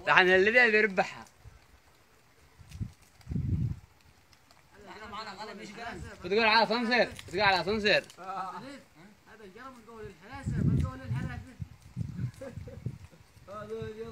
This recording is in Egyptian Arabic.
طحن الذي بيربحها احنا معانا غنم ايش قال بتقول على صنصر بتقول على صنصر هذا الجرم من قول الحلاسه من قول الحلاسه هذا